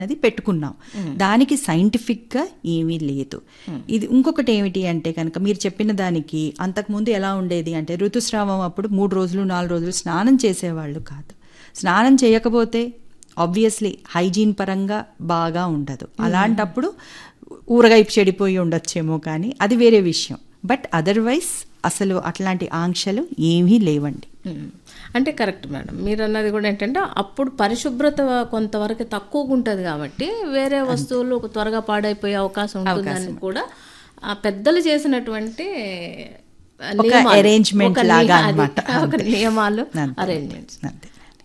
అది పెట్టుకున్నాం దానికి సైంటిఫిక్గా ఏమీ లేదు ఇది ఇంకొకటి ఏమిటి అంటే కనుక మీరు చెప్పిన దానికి అంతకుముందు ఎలా ఉండేది అంటే ఋతుస్రావం అప్పుడు మూడు రోజులు నాలుగు రోజులు స్నానం చేసేవాళ్ళు కాదు స్నానం చేయకపోతే ఆబ్వియస్లీ హైజీన్ పరంగా బాగా ఉండదు అలాంటప్పుడు ఊరగాయ చెడిపోయి ఉండొచ్చేమో కానీ అది వేరే విషయం బట్ అదర్వైజ్ అసలు అట్లాంటి ఆంక్షలు ఏమీ లేవండి మ్మ్. అంటే కరెక్ట్ మేడం మీరు అన్నది కూడా ఏంటంటే అప్పుడు పరిశుభ్రత కొంతవరకు తక్కువగా ఉంటుంది కాబట్టి వేరే వస్తువులు త్వరగా పాడైపోయే అవకాశం ఉంటుందని కూడా ఆ పెద్దలు చేసినటువంటి ఒక నియమాలు, arrangement ఒక లాగా నియ- అది, అన్నమాట. ఒక నియమాలు అంతే. అరేంజ్మెంట్స్ అంతే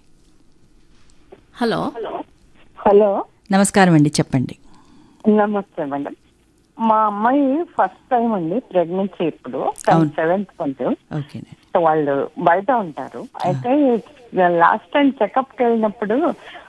హలో హలో నమస్కారం అండి చెప్పండి నమస్తే మేడం మా అమ్మాయి ఫస్ట్ టైం అండి ప్రెగ్నెన్సీ ఇప్పుడు సెవెంత్ కొంచెం ఓకేనండి వాళ్ళు బయట ఉంటారు అయితే లాస్ట్ టైం చెకప్ కి వెళ్ళినప్పుడు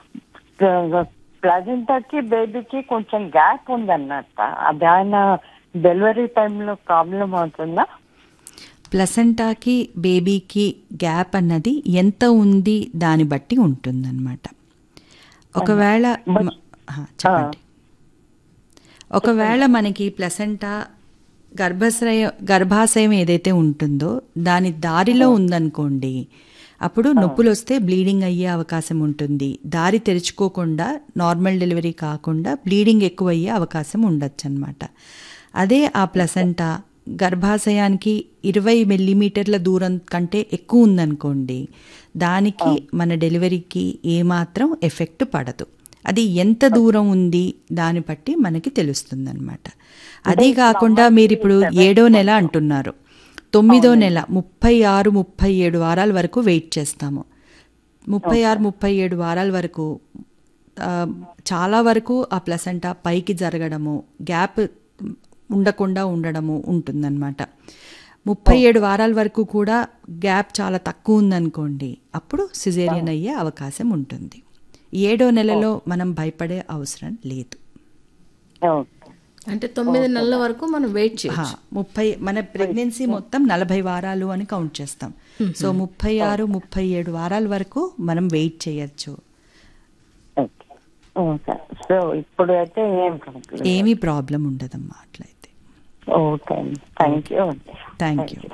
ప్లజెంటాకి బేబీకి కొంచెం గ్యాప్ ఉందన్నట్ట అది ఆయన డెలివరీ టైంలో ప్రాబ్లం అవుతుందా ప్లసెంటాకి బేబీకి గ్యాప్ అన్నది ఎంత ఉంది దాన్ని బట్టి ఉంటుందన్నమాట ఒకవేళ మ- ఆ, చెప్పండి ఒకవేళ మనకి ప్లసెంటా గర్భాశయ గర్భాశయం ఏదైతే ఉంటుందో దాని దారిలో ఉందనుకోండి అప్పుడు నొప్పులు వస్తే బ్లీడింగ్ అయ్యే అవకాశం ఉంటుంది దారి తెరుచుకోకుండా నార్మల్ డెలివరీ కాకుండా బ్లీడింగ్ ఎక్కువ అయ్యే అవకాశం ఉండొచ్చు అనమాట అదే ఆ ప్లసెంటా గర్భాశయానికి ఇరవై మిల్లీమీటర్ల దూరం కంటే ఎక్కువ ఉందనుకోండి దానికి మన డెలివరీకి ఏమాత్రం ఎఫెక్ట్ పడదు అది ఎంత దూరం ఉంది దాన్ని బట్టి మనకి తెలుస్తుందన్నమాట అది కాకుండా మీరు ఇప్పుడు ఏడో నెల అంటున్నారు తొమ్మిదో నెల ముప్పై ఆరు ముప్పై ఏడు వారాల వరకు వెయిట్ చేస్తాము ముప్పై ఆరు ముప్పై ఏడు వారాల వరకు ఆ, చాలా వరకు ఆ ప్లసంటా పైకి జరగడము గ్యాప్ ఉండకుండా ఉండడము ఉంటుందన్నమాట ముప్పై ఏడు వారాల వరకు కూడా గ్యాప్ చాలా తక్కువ ఉందనుకోండి అప్పుడు సిజేరియన్ అయ్యే అవకాశం ఉంటుంది ఏడో నెలలో మనం భయపడే అవసరం లేదు ఓకే అంటే తొమ్మిది నెలల వరకు మనం వెయిట్ చేయాలి హా, ముప్పై మన ప్రెగ్నెన్సీ మొత్తం నలభై వారాలు అని కౌంట్ చేస్తాం సో ముప్పై ఆరు ముప్పై ఏడు వారాల వరకు మనం వెయిట్ చేయొచ్చు ఓకే ఓకే సో ఇప్పుడు అయితే ఏం ప్రాబ్లం ఏమీ ప్రాబ్లం ఉండదమ్మా అట్లయితే ఓకే అండి thank you thank you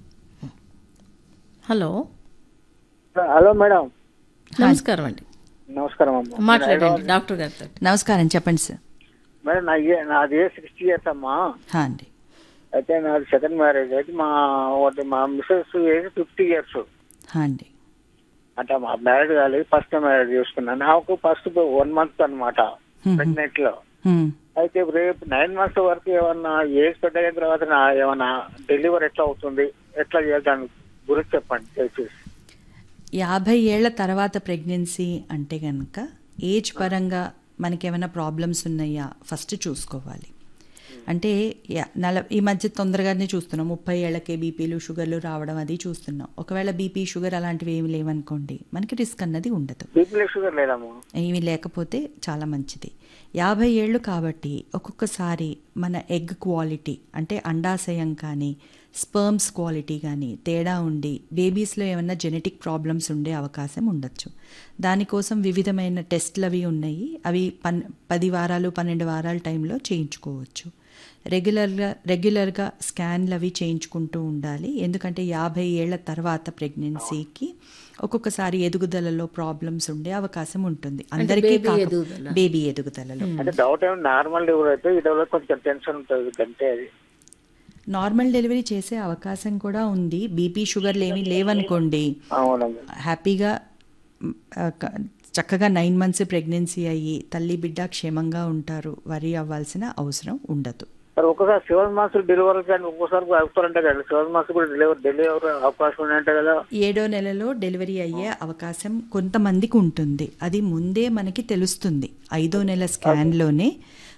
hello hello madam నమస్కారం అండి నమస్కారం అమ్మా మాట్లాడండి డాక్టర్ గారితో నమస్కారం చెప్పండి సార్ మేడం నా ఏ- నాది ఏ సిక్స్టీ ఇయర్స్ అమ్మా హా అండి అయితే నాది సెకండ్ మ్యారేజ్ అయితే మా ఒకటి మా మిస్సెస్ ఏజ్ ఫిఫ్టీ ఇయర్స్ హా అండి అంటే మా మ్యారేజ్ కాలేదు ఫస్ట్ మ్యారేజ్ చేసుకున్నాను నాకు ఫస్ట్ వన్ మంత్ అన్నమాట ప్రెగ్నెంట్ లో హ్మ్. అయితే రేపు నైన్ మంత్స్ వరకు ఏమన్నా ఏజ్ పెద్ద అయిన తర్వాత నా ఏమన్నా డెలివరీ ఎట్లా అవుతుంది ఎట్లా చేయాలి దాని గురించి చెప్పండి దయచేసి యాభై ఏళ్ల తర్వాత ప్రెగ్నెన్సీ అంటే కనుక ఏజ్ పరంగా మనకి ఏమైనా ప్రాబ్లమ్స్ ఉన్నాయా ఫస్ట్ చూసుకోవాలి అంటే యా- నల ఈ మధ్య తొందరగానే చూస్తున్నాం ముప్పై ఏళ్ళకే బీపీలు షుగర్లు రావడం అది చూస్తున్నాం ఒకవేళ బీపీ షుగర్ అలాంటివి ఏమి లేవనుకోండి మనకి రిస్క్ అన్నది ఉండదు బీపీ షుగర్ లేదమ్మా ఏమీ లేకపోతే చాలా మంచిది యాభై ఏళ్ళు కాబట్టి ఒక్కొక్కసారి మన ఎగ్ క్వాలిటీ అంటే అండాశయం కానీ స్పర్మ్స్ క్వాలిటీ కానీ తేడా ఉండి బేబీస్లో ఏమైనా జెనెటిక్ ప్రాబ్లమ్స్ ఉండే అవకాశం ఉండొచ్చు దానికోసం వివిధమైన టెస్ట్లు అవి ఉన్నాయి అవి పన్ పది వారాలు పన్నెండు వారాల టైంలో చేయించుకోవచ్చు రెగ్యులర్గా రెగ్యులర్గా స్కాన్లు అవి చేయించుకుంటూ ఉండాలి ఎందుకంటే యాభై ఏళ్ల తర్వాత ప్రెగ్నెన్సీకి ఒక్కొక్కసారి ఎదుగుదలలో ప్రాబ్లమ్స్ ఉండే అవకాశం ఉంటుంది అందరికీ baby కాక- ఎదుగుదల. బేబీ ఎదుగుదలలో అంటే డౌట్ ఏమో నార్మల్ డెలివరీ అయితే ఈ డెలివరీ కొంచెం టెన్షన్ ఉంటుంది అంతే అది నార్మల్ డెలివరీ చేసే అవకాశం కూడా ఉంది బీపీ షుగర్లు ఏమీ లేవనుకోండి అవునమ్మా హ్యాపీగా మ్, ఆ, క- చక్కగా నైన్ మంత్స్ ప్రెగ్నెన్సీ అయ్యి తల్లి బిడ్డ క్షేమంగా ఉంటారు వరి అవ్వాల్సిన అవసరం ఉండదు మరి ఒక్కసారి సెవెన్ మంత్స్ డెలివరీ కానీ ఒక్కోసారి అవుతారంటే కదా సెవెన్ మంత్స్ కూడా డెలివరీ డెలివరీ అవకాశం ఉన్నాయంటే కదా ఏడో నెలలో డెలివరీ అయ్యే అవకాశం కొంతమందికి ఉంటుంది అది ముందే మనకి తెలుస్తుంది ఐదో నెల స్కాన్లోనే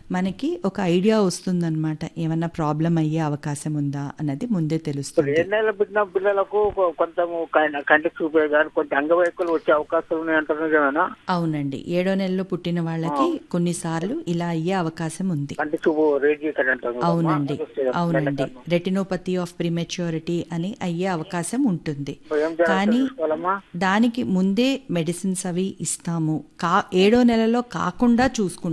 మనకి ఒక ఐడియా వస్తుందన్నమాట ఏమన్నా ప్రాబ్లం అయ్యే అవకాశం ఉందా అన్నది ముందే ఇప్పుడు తెలుస్తుంది ఏ నెల పుట్టిన పిల్లలకు కొ- కొంచెం కం- కంటికి చూపే కానీ కొంచెం అంగవైకలు వచ్చే అవకాశాలు ఉన్నాయి అంటారు నిజమేనా అవునండి ఏడో నెలలో పుట్టిన వాళ్ళకి కొన్నిసార్లు ఇలా అయ్యే అవకాశం ఉంది కంటి చూపు రేజ్ ఇక్కడ అంటారు కదమ్మా. అవునండి అది వస్తే అవునండి నెలకన్నా. రెటినోపతి ఆఫ్ ప్రిమెచ్యూరిటీ అని అయ్యే అవకాశం ఉంటుంది సో ఏం జాగ్రత్తలు కానీ తీసుకోవాలమ్మా దానికి ముందే మెడిసిన్స్ అవి ఇస్తాము కా ఏడో నెలలో కాకుండా చూసుకుంటాం